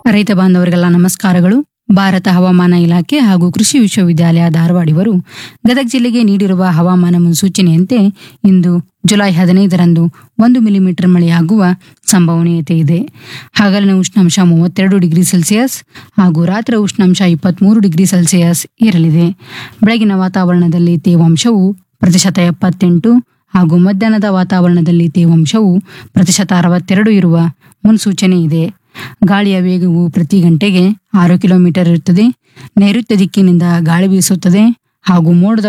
ರೈತ ಬಾಂಧವರಿಗೆಲ್ಲ ನಮಸ್ಕಾರಗಳು ಭಾರತ ಹವಾಮಾನ ಇಲಾಖೆ ಹಾಗೂ ಕೃಷಿ ವಿಶ್ವವಿದ್ಯಾಲಯ ಧಾರವಾಡ ಇವರು ಗದಗ ಜಿಲ್ಲೆಗೆ ನೀಡಿರುವ ಹವಾಮಾನ ಮುನ್ಸೂಚನೆಯಂತೆ ಇಂದು ಜುಲೈ ಹದಿನೈದರಂದು ಒಂದು ಮಿಲಿಮೀಟರ್ ಮಳೆಯಾಗುವ ಸಂಭವನೀಯತೆ ಇದೆ ಹಗಲಿನ ಉಷ್ಣಾಂಶ ಮೂವತ್ತೆರಡು ಡಿಗ್ರಿ ಸೆಲ್ಸಿಯಸ್ ಹಾಗೂ ರಾತ್ರಿ ಉಷ್ಣಾಂಶ ಇಪ್ಪತ್ಮೂರು ಡಿಗ್ರಿ ಸೆಲ್ಸಿಯಸ್ ಇರಲಿದೆ ಬೆಳಗಿನ ವಾತಾವರಣದಲ್ಲಿ ತೇವಾಂಶವು ಪ್ರತಿಶತ ಎಪ್ಪತ್ತೆಂಟು ಹಾಗೂ ಮಧ್ಯಾಹ್ನದ ವಾತಾವರಣದಲ್ಲಿ ತೇವಾಂಶವು ಪ್ರತಿಶತ ಅರವತ್ತೆರಡು ಇರುವ ಮುನ್ಸೂಚನೆ ಇದೆ ಗಾಳಿಯ ವೇಗವು ಪ್ರತಿ ಗಂಟೆಗೆ ಆರು ಕಿಲೋಮೀಟರ್ ಇರುತ್ತದೆ ನೈಋತ್ಯ ದಿಕ್ಕಿನಿಂದ ಗಾಳಿ ಬೀಸುತ್ತದೆ ಹಾಗೂ ಮೋಡದ